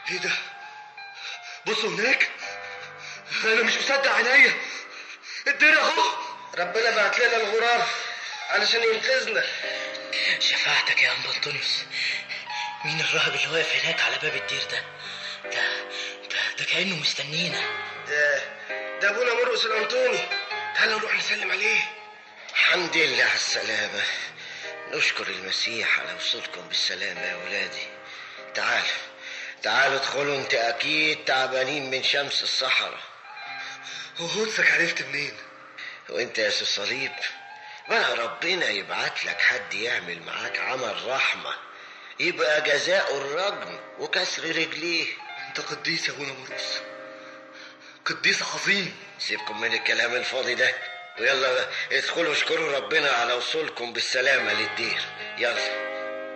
ايه ده بصوا هناك انا مش مصدق عينيا الدير اهو ربنا بعت لنا الغراب علشان ينقذنا شفاعتك يا أنبا أنطونيوس مين الراهب اللي واقف هناك على باب الدير ده ده ده, ده كأنه مستنينا ده ده ابونا مرقس الانطوني تعالوا نروح نسلم عليه الحمد لله على السلامة نشكر المسيح على وصولكم بالسلامة يا ولادي تعالوا تعالوا ادخلوا انت اكيد تعبانين من شمس الصحراء هو قدسك عرفت منين وانت يا سي صليب بقى ربنا يبعت لك حد يعمل معاك عمل رحمة يبقى جزاء الرجم وكسر رجليه انت قديس يا ابونا مرقس قديس عظيم سيبكم من الكلام الفاضي ده ويلا بقى ادخلوا اشكروا ربنا على وصولكم بالسلامة للدير يلا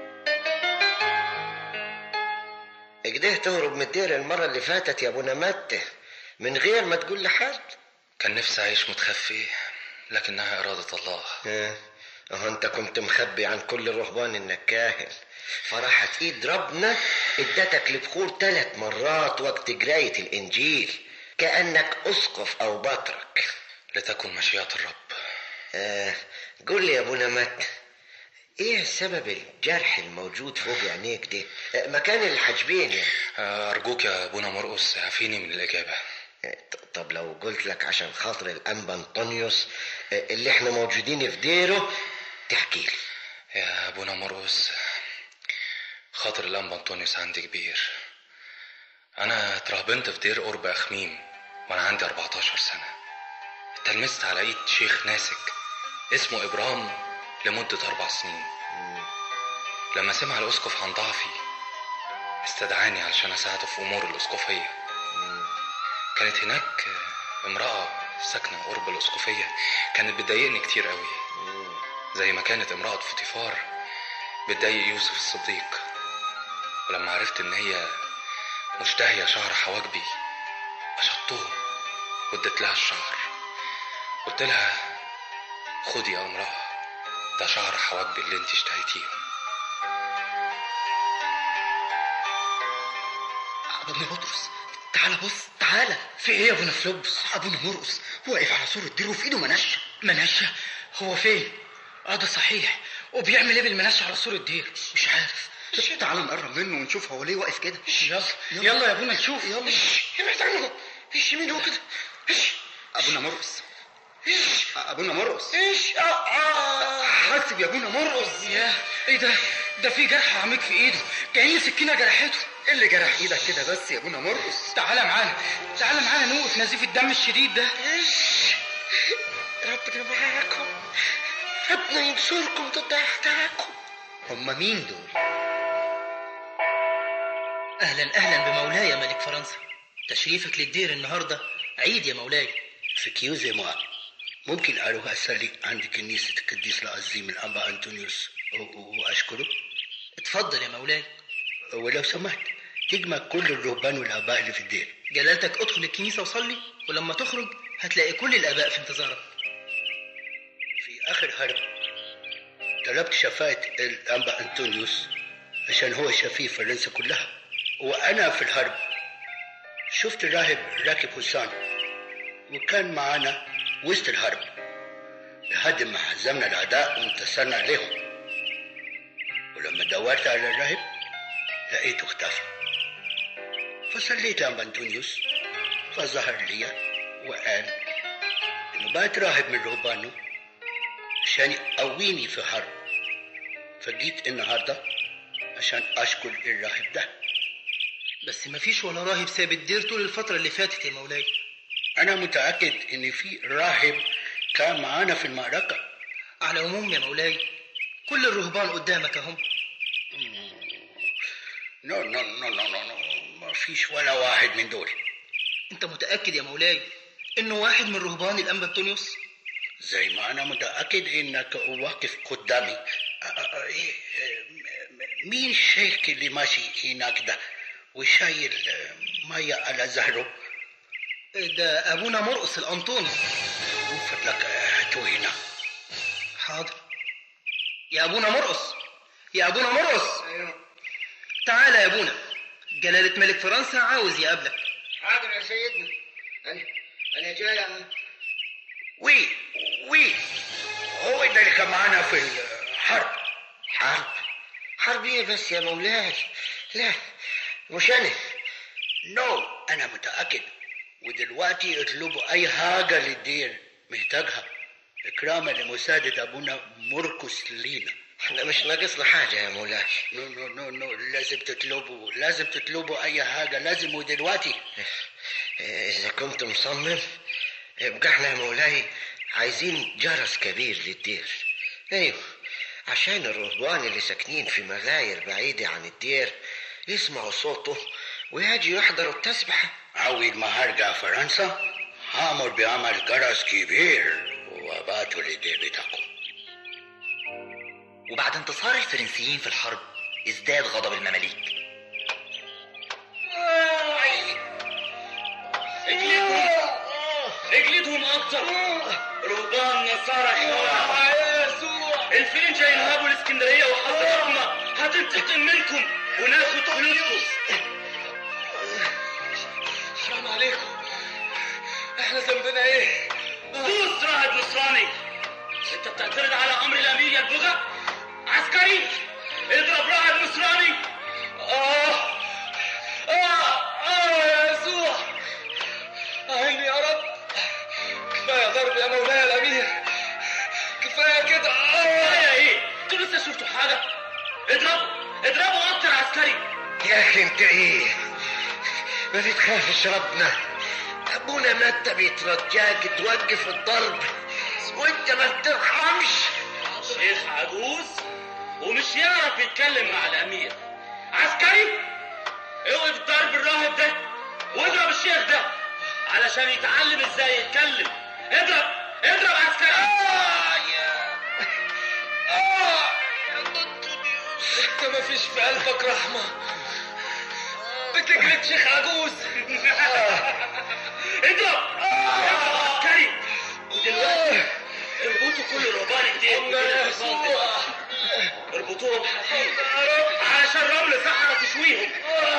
اجده تهرب من الدير المرة اللي فاتت يا ابونا متى من غير ما تقول لحد كان نفسي أعيش متخفي لكنها إرادة الله اه اهو انت كنت مخبي عن كل الرهبان انك كاهن فراحت ايد ربنا ادتك لبخور ثلاث مرات وقت قراية الانجيل كأنك اسقف او بطرك لتكن مشيئة الرب آه قول لي يا ابونا مت ايه سبب الجرح الموجود فوق عينيك ده آه، مكان الحاجبين يعني أرجوك يا أبونا مرقس اعفيني من الإجابة آه، ط- طب لو قلت لك عشان خاطر الانبا انطونيوس آه، اللي احنا موجودين في ديره تحكي لي يا أبونا مرقس خاطر الأنبا أنطونيوس عندي كبير أنا اترهبنت في دير قرب أخميم وأنا عندي 14 سنة اتلمست على إيد شيخ ناسك اسمه إبرام لمدة أربع سنين لما سمع الأسقف عن ضعفي استدعاني علشان أساعده في أمور الأسقفية كانت هناك امرأة ساكنة قرب الأسقفية كانت بتضايقني كتير قوي زي ما كانت امرأة فطيفار بتضايق يوسف الصديق ولما عرفت ان هي مشتهية شعر حواجبي أشطهم واديت لها الشعر قلت لها خدي يا امرأة ده شعر حواجبي اللي انت اشتهيتيهم ابونا بطرس تعالى بص تعالى في ايه يا ابونا فلوبس ابونا مرقس واقف على سور الدير وفي ايده منشه منشه هو فين اه ده صحيح وبيعمل ايه بالمنشه على سور الدير مش عارف تعالى نقرب منه ونشوف هو ليه واقف كده يلا يلا يا ابونا نشوف يلا ابعد عنه ايش مين هو كده ايش ابونا مرقس ابونا مرقس ايش اه اه حاسب يا ابونا مرقس يا ايه ده ده في جرح عميق في ايده كأن سكينه جرحته ايه اللي جرح ايدك كده بس يا ابونا مرقس تعالى معانا تعالى معانا نوقف نزيف الدم الشديد ده ربنا معاكم ربنا ينصركم ضد اعدائكم هم مين دول اهلا اهلا بمولاي يا ملك فرنسا تشريفك للدير النهارده عيد يا مولاي سكيوزي ما ممكن أروح أصلي عند كنيسة القديس العظيم الأنبا أنطونيوس و- و- وأشكره اتفضل يا مولاي ولو سمحت تجمع كل الرهبان والآباء اللي في الدير جلالتك ادخل الكنيسه وصلي ولما تخرج هتلاقي كل الاباء في انتظارك في آخر حرب طلبت شفاعة الأنبا أنطونيوس عشان هو شفيع فرنسا كلها وأنا في الحرب شفت الراهب راكب حصان وكان معانا وسط الحرب لحد ما هزمنا الأعداء وانتصرنا عليهم ولما دورت على الراهب لقيته اختفى فصليت لأنبا أنطونيوس فظهر لي وقال إنه بقت راهب من رهبانه عشان يقويني في حرب فجيت النهارده عشان اشكر الراهب ده بس مفيش ولا راهب ساب الدير طول الفتره اللي فاتت يا مولاي انا متاكد ان في راهب كان معانا في المعركه على العموم يا مولاي كل الرهبان قدامك اهم نو نو نو نو نو, نو. ما فيش ولا واحد من دول انت متاكد يا مولاي انه واحد من رهبان الانبا انطونيوس زي ما انا متاكد انك واقف قدامي أ- أ- أ- إيه، م- مين الشيخ اللي ماشي هناك ده وشايل ميه على زهره ده ابونا مرقس الانطوني من فضلك هاتوه هنا حاضر يا ابونا مرقس يا ابونا مرقس تعالى يا ابونا جلالة ملك فرنسا عاوز يقابلك حاضر يا سيدنا انا انا جاي أهو. وي وي هو ده اللي كان معانا في الحرب حرب حرب ايه بس يا مولاي لا مش انا نو انا متاكد ودلوقتي اطلبوا اي حاجه للدير محتاجها اكراما لمساعده ابونا مركز لينا احنا مش ناقصنا حاجه يا مولاي نو نو نو نو لازم تطلبوا لازم تطلبوا اي حاجه لازم ودلوقتي اذا كنت مصمم يبقى احنا يا مولاي عايزين جرس كبير للدير ايوه عشان الرهبان اللي ساكنين في مغاير بعيدة عن الدير يسمعوا صوته ويجوا يحضروا التسبحة عاود ما هرجع فرنسا هامر بعمل جرس كبير وابعته للدير بتاعكم وبعد انتصار الفرنسيين في الحرب ازداد غضب المماليك اجلدهم اجلدهم اكتر رهبان نصارى الشوارع الفرنجة ينهبوا الاسكندرية وحضراتنا هتنتقم منكم وناخد فلوسكم حرام عليكم احنا ذنبنا ايه؟ دوس راهب نصراني انت بتعترض على امر الامير يا البغا عسكري اضرب راهب نصراني اه اه اه يا يسوع أعيني يا رب كفاية ضرب يا مولاي الأمير كفاية كده كفاية إيه؟ أنتوا لسه شفتوا حاجة؟ اضرب اضربوا أكتر عسكري يا اخي انت ايه ما بتخافش ربنا ابونا مات بيترجاك توقف الضرب وانت ما بترحمش شيخ عجوز ومش يعرف يتكلم مع الأمير عسكري اوقف ضرب الراهب ده واضرب الشيخ ده علشان يتعلم ازاي يتكلم اضرب اضرب عسكري آه يا آه يا انت ما فيش في قلبك رحمة بتجلد شيخ عجوز اضرب اضرب عسكري ودلوقتي اربطوا كل رهبان الدين يا يسوع اربطوهم حديد علشان رمل صحراء تشويهم